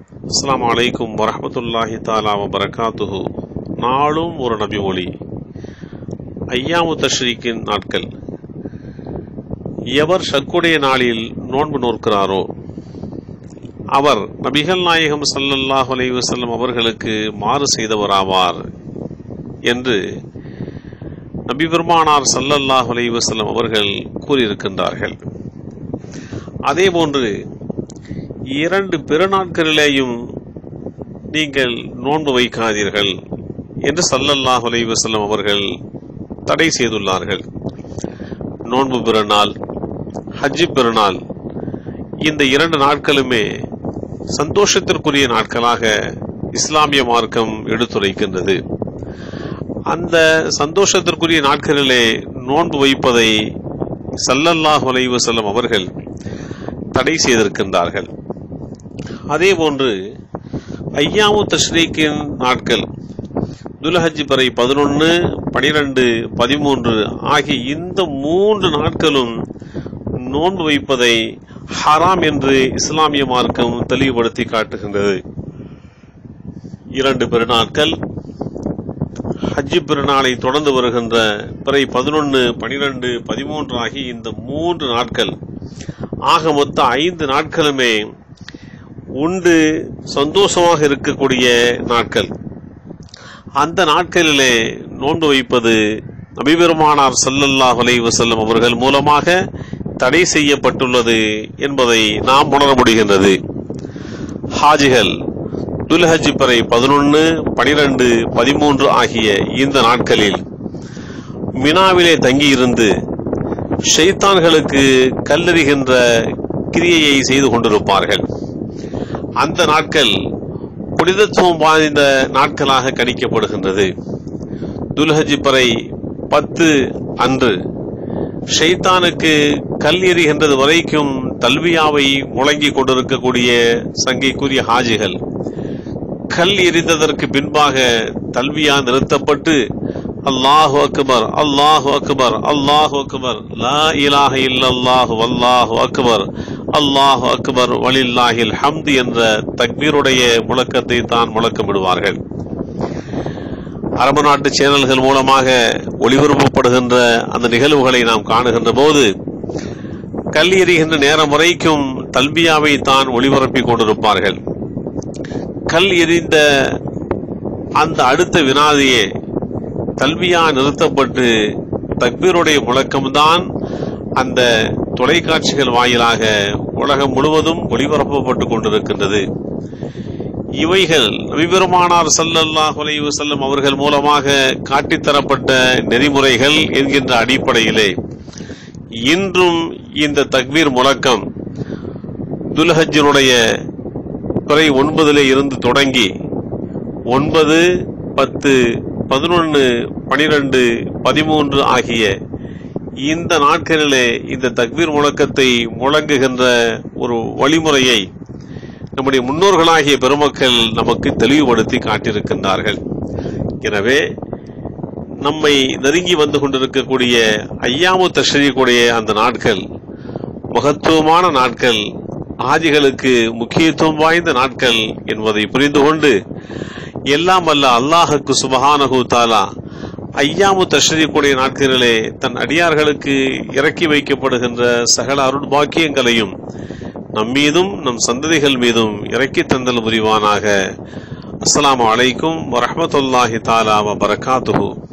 அஸ்ஸலாமு அலைக்கும் வரஹ்மத்துல்லாஹி தாலா வபரகாத்துஹு நாளும் ஒரு நபி மொழி ஐயாமு தஷ்ரீக்கின் நாட்கள் எவர் ஷக்குடைய நாளில் நோன்பு நோக்கிறாரோ அவர் நபிகள் நாயகம் ஸல்லல்லாஹு அலைஹி வஸல்லம் அவர்களுக்கு மாறு செய்தவராவார் என்று நபி பெருமானார் ஸல்லல்லாஹு அலைஹி வஸல்லம் அவர்கள் கூறியிருக்கின்றார்கள் அதேபோன்று இரண்டு பெருநாட்களிலேயும் நீங்கள் நோன்பு வைக்காதீர்கள் என்று சல்லல்லாஹு அலைஹி வஸல்லம் அவர்கள் தடை செய்துள்ளார்கள் நோன்பு பெருநாள் ஹஜ்ஜி பெருநாள் இந்த இரண்டு நாட்களுமே சந்தோஷத்திற்குரிய நாட்களாக இஸ்லாமிய மார்க்கம் எடுத்துரைக்கின்றது அந்த சந்தோஷத்திற்குரிய நாட்களிலே நோன்பு வைப்பதை சல்லல்லாஹு அலைஹி வஸல்லம் அவர்கள் தடை செய்திருக்கின்றார்கள் அதே போன்று ஐயாமு தஷ்ரீக்கின் நாட்கள் துல்ஹஜ் பிறை பதினொன்று பனிரெண்டு பதிமூன்று ஆகிய இந்த மூன்று நாட்களும் நோன்பு வைப்பதை ஹராம் என்று இஸ்லாமிய மார்க்கம் தெளிவுபடுத்தி காட்டுகின்றது இரண்டு பெருநாட்கள் ஹஜ்ஜி பெருநாளை தொடர்ந்து வருகின்ற பிறை பதினொன்று பனிரெண்டு பதிமூன்று ஆகிய இந்த மூன்று நாட்கள் ஆக மொத்த ஐந்து நாட்களுமே உண்டு சந்தோஷமாக இருக்கக்கூடிய நாட்கள் அந்த நாட்களிலே நோன்பு வைப்பது நபிபெருமானார் ஸல்லல்லாஹு அலைஹி வஸல்லம் அவர்கள் மூலமாக தடை செய்யப்பட்டுள்ளது என்பதை நாம் உணர முடிகின்றது ஹாஜிகள் துல்ஹஜ் பிறை பதினொன்று பனிரெண்டு பதிமூன்று ஆகிய இந்த நாட்களில் மினாவிலே தங்கியிருந்து ஷைத்தான்களுக்கு கல்லறிகின்ற கிரியையை செய்து கொண்டிருப்பார்கள் அந்த நாட்கள் புனிதத்துவம் வாய்ந்த நாட்களாக கணிக்கப்படுகின்றது துல்ஹஜ் பறை பத்து அன்று ஷைத்தானுக்கு கல் எறிகின்றது வரைக்கும் தல்வியாவை முழங்கிக் கொண்டிருக்கக்கூடிய சங்கைக்குரிய ஹாஜிகள் கல் எறிந்ததற்கு பின்பாக தல்வியா நிறுத்தப்பட்டு அல்லாஹு அக்பர் அல்லாஹு அக்பர் அல்லாஹு அக்பர் லா இலாஹ இல்லல்லாஹு வல்லாஹு அக்பர் அல்லாஹு அக்பர் வலில்லாஹில் ஹம்து என்ற தக்பீருடைய முழக்கத்தை தான் முழக்கமிடுவார்கள் அரபு நாட்டு சேனல்கள் மூலமாக ஒளிபரப்பப்படுகின்ற அந்த நிகழ்வுகளை நாம் காணுகின்ற போது கல் எறிகின்ற நேரம் வரைக்கும் தல்பியாவை தான் ஒளிபரப்பிக் கொண்டிருப்பார்கள் கல் எறிந்த அந்த அடுத்த வினாதியே தல்வியா நிறுத்தப்பட்டு தக்பீருடைய முழக்கம்தான் அந்த தொலைக்காட்சிகள் வாயிலாக உலகம் முழுவதும் ஒளிபரப்பப்பட்டு கொண்டிருக்கின்றது இவைகள் நபிபெருமானார் ஸல்லல்லாஹு அலைஹி வஸல்லம் அவர்கள் மூலமாக காட்டித்தரப்பட்ட நெறிமுறைகள் என்கின்ற அடிப்படையிலே இன்றும் இந்த தக்பீர் முழக்கம் துல்ஹஜ்ஜினுடைய பிறை ஒன்பதிலே இருந்து தொடங்கி ஒன்பது பத்து பதினொன்று பனிரெண்டு பதிமூன்று ஆகிய இந்த நாட்களிலே இந்த தக்பீர் முழக்கத்தை முழங்குகின்ற ஒரு வழிமுறையை நம்முடைய முன்னோர்களாகிய பெருமக்கள் நமக்கு தெளிவுபடுத்தி காட்டியிருக்கின்றார்கள் எனவே நம்மை நெருங்கி வந்து கொண்டிருக்கக்கூடிய ஐயாமு தஷ்ரீக்குடைய அந்த நாட்கள் மகத்துவமான நாட்கள் ஆதிகளுக்கு முக்கியத்துவம் வாய்ந்த நாட்கள் என்பதை புரிந்து கொண்டு எல்லாம் அல்ல அல்லாஹுக்கு சுபஹானஹு தாலா ஐயாமு தஷ்ரீக்குடைய நாட்களிலே தன் அடியார்களுக்கு இறக்கி வைக்கப்படுகின்ற சகல அருள் பாக்கியங்களையும் நம் மீதும் நம் சந்ததிகள் மீதும் இறக்கி தந்தல் புரிவானாக அஸ்ஸலாமு அலைக்கும் வரஹ்மத்துல்லாஹி தாலா வ பரகாத்துஹு